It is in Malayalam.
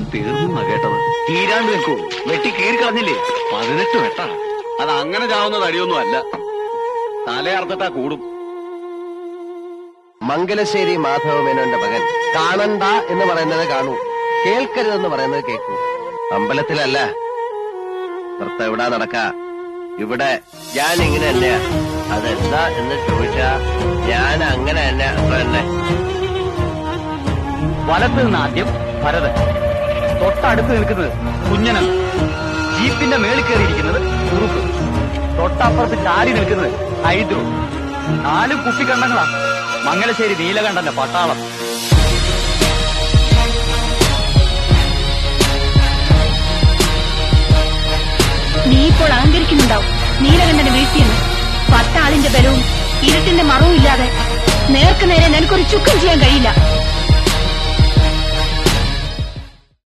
തീർന്നു കേട്ടത് തീരാണ്ട് നിൽക്കൂ വെട്ടി കീറി കളഞ്ഞില്ലേ പതിനെട്ട് വെട്ട അത് അങ്ങനെ ചാവുന്ന തടിയൊന്നും അല്ല തലയർത്തിട്ടാ കൂടും മംഗലശ്ശേരി മാധവമേനോന്റെ മകൻ കാണണ്ട എന്ന് പറയുന്നത് കാണൂ കേൾക്കരുതെന്ന് പറയുന്നത് കേൾക്കൂ അമ്പലത്തിലല്ല നൃത്തം എവിടാ നടക്ക ഇവിടെ ഞാൻ ഇങ്ങനെ തന്നെയാ അതെന്താ എന്ന് ചോദിച്ചാ ഞാൻ അങ്ങനെ തന്നെ അത്ര തന്നെ വലത്ത് നിന്ന് ആദ്യം ഭരതൻ തൊട്ടടുത്ത് നിൽക്കുന്നത് കുഞ്ഞനൻ ജീപ്പിന്റെ മേളിൽ കയറിയിരിക്കുന്നത് കുറുപ്പ് തൊട്ടപ്പുറത്ത് ചാരി നിൽക്കുന്നത് ഹൈദ്രു നാല് കുപ്പിക്കണ്ടങ്ങളാ മംഗലശ്ശേരി നീലകണ്ഠന്റെ പട്ടാളം നീ ഇപ്പോൾ അഹങ്കരിക്കുന്നുണ്ടാവും നീലകണ്ഠനെ വീഴ്ത്തിയെന്ന് പത്താളിന്റെ ബലവും ഇരുട്ടിന്റെ മറവും ഇല്ലാതെ നേർക്ക് നേരെ നിനക്കൊരു ചുക്കം ചെയ്യാൻ കഴിയില്ല